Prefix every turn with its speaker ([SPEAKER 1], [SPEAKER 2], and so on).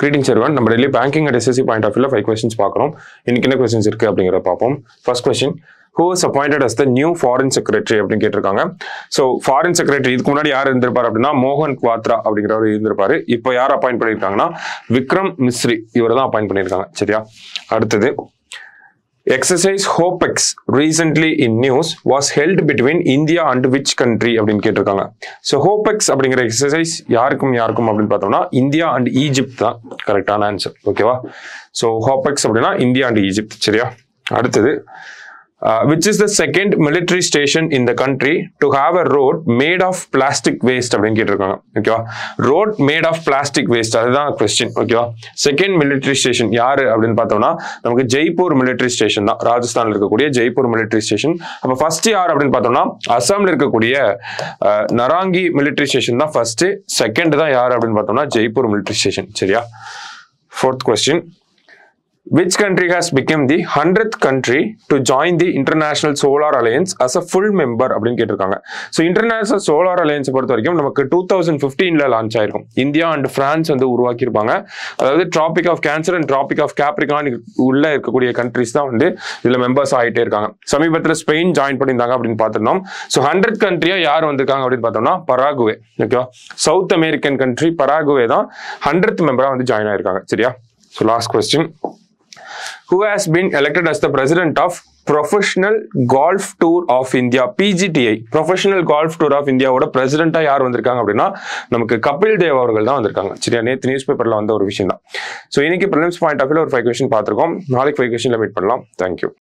[SPEAKER 1] greetings everyone நம்ம daily banking and SSC point of வியூல five questions பார்க்குறோம் இன்னைக்கு என்ன கொஸ்டின்ஸ் இருக்கு அப்படிங்கிறத பார்ப்போம் first question who is appointed as the new foreign secretary அப்படின்னு கேட்டிருக்காங்க ஸோ ஃபாரின் செக்ரட்டரி இதுக்கு முன்னாடி யார் இருந்திருப்பார் அப்படின்னா மோகன் குவாத்ரா அப்படிங்கிறவர் இருந்திருப்பாரு இப்போ யார் அப்பாயிண்ட் பண்ணியிருக்காங்கன்னா விக்ரம் மிஸ்ரி இவர் தான் அப்பாயிண்ட் பண்ணியிருக்காங்க சரியா அடுத்தது exercise HOPEX recently in news was held between India and which country அப்படின்னு கேட்டிருக்காங்க ஸோ ஹோபெக்ஸ் அப்படிங்கிற எக்ஸசைஸ் யாருக்கும் யாருக்கும் அப்படின்னு பார்த்தோம்னா இந்தியா அண்ட் ஈஜிப்ட் தான் கரெக்டான ஆன்சர் ஓகேவா ஸோ ஹோபெக்ஸ் அப்படின்னா இந்தியா அண்ட் ஈஜிப்ட் சரியா அடுத்தது which is the second military station in the country to have a road made of plastic waste அப்படின்னு கேட்டிருக்காங்க ஓகேவா road made of plastic waste அதுதான் கொஸ்டின் ஓகேவா செகண்ட் மிலிட்ரி ஸ்டேஷன் யாரு அப்படின்னு பார்த்தோம்னா நமக்கு ஜெய்ப்பூர் மிலிட்ரி ஸ்டேஷன் தான் ராஜஸ்தான்ல இருக்கக்கூடிய ஜெய்ப்பூர் மிலிட்ரி ஸ்டேஷன் அப்போ ஃபர்ஸ்ட் யார் அப்படின்னு பார்த்தோம்னா அசாம்ல இருக்கக்கூடிய அஹ், நராங்கி மிலிட்ரி ஸ்டேஷன் தான் ஃபர்ஸ்ட் செகண்ட் தான் யார் அப்படின்னு பார்த்தோம்னா ஜெய்ப்பூர் மிலிட்ரி ஸ்டேஷன் சரியா fourth question which country has become the 100th country to join the international solar alliance as a full member அப்படின்னு கேட்டிருக்காங்க ஸோ இன்டர்நேஷனல் சோலார் அலையன்ஸ் பொறுத்த வரைக்கும் நமக்கு டூ தௌசண்ட் ஃபிஃப்டீன்ல லான்ச் ஆயிருக்கும் இந்தியா அண்ட் பிரான்ஸ் வந்து உருவாக்கியிருப்பாங்க அதாவது tropic of cancer and tropic of Capricorn உள்ள இருக்கக்கூடிய கண்ட்ரிஸ் தான் வந்து இதுல மெம்பர்ஸ் ஆகிட்டே இருக்காங்க சமீபத்தில் ஸ்பெயின் ஜாயின் பண்ணியிருந்தாங்க அப்படின்னு பார்த்திருந்தோம் ஸோ ஹண்ட்ரட் கண்ட்ரியா யார் வந்திருக்காங்க அப்படின்னு பார்த்தோம்னா பராகுவே ஓகேவா சவுத் அமெரிக்கன் கண்ட்ரி பராகுவே தான் ஹண்ட்ரட் மெம்பரா வந்து ஜாயின் ஆயிருக்காங்க சரியா so last question who has been elected as the president of professional golf tour of India PGTI professional golf tour of இந்தியாவோட பிரசிடென்ட்டாக யார் வந்திருக்காங்க அப்படின்னா நமக்கு கபில் தேவ் அவர்கள் தான் வந்திருக்காங்க சரியா நேற்று நியூஸ் பேப்பரில் வந்த ஒரு விஷயம் தான் ஸோ இன்னைக்கு ப்ரிலிம்ஸ் பாயிண்ட் ஆஃப் வியூல ஒரு ஃபைவ் கொஸ்டின் பார்த்துருக்கோம் நாளைக்கு ஃபைவ் கொஸ்டினில் மீட் பண்ணலாம் தேங்க்யூ